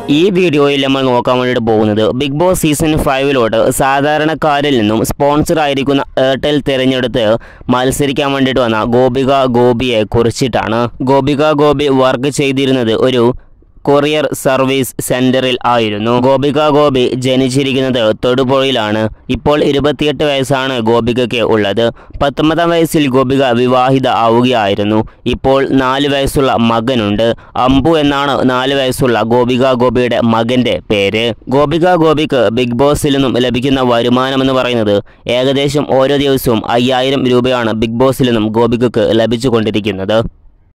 ഈ വീഡിയോയിൽ നമ്മൾ നോക്കാൻ വേണ്ടിയിട്ട് പോകുന്നത് ബിഗ് ബോസ് സീസൺ ഫൈവിലോട്ട് സാധാരണക്കാരിൽ നിന്നും സ്പോൺസർ ആയിരിക്കുന്ന എയർടെൽ തിരഞ്ഞെടുത്ത് മത്സരിക്കാൻ വേണ്ടിയിട്ട് വന്ന ഗോപിക ഗോപിയെ കുറിച്ചിട്ടാണ് ഗോപിക ഗോപി വർക്ക് ചെയ്തിരുന്നത് ഒരു കൊറിയർ സർവീസ് സെന്ററിൽ ആയിരുന്നു ഗോപിക ഗോപി ജനിച്ചിരിക്കുന്നത് തൊടുപുഴയിലാണ് ഇപ്പോൾ ഇരുപത്തിയെട്ട് വയസ്സാണ് ഗോപികയ്ക്ക് ഉള്ളത് പത്തൊമ്പതാം വയസ്സിൽ ഗോപിക വിവാഹിത ആവുകയായിരുന്നു ഇപ്പോൾ നാല് വയസ്സുള്ള മകനുണ്ട് അമ്പു എന്നാണ് നാല് വയസ്സുള്ള ഗോപിക ഗോപിയുടെ മകന്റെ പേര് ഗോപിക ഗോപിക്ക് ബിഗ് ബോസിൽ നിന്നും ലഭിക്കുന്ന വരുമാനം എന്ന് പറയുന്നത് ഏകദേശം ഓരോ ദിവസവും അയ്യായിരം രൂപയാണ് ബിഗ് ബോസിൽ നിന്നും ഗോപികക്ക് ലഭിച്ചുകൊണ്ടിരിക്കുന്നത്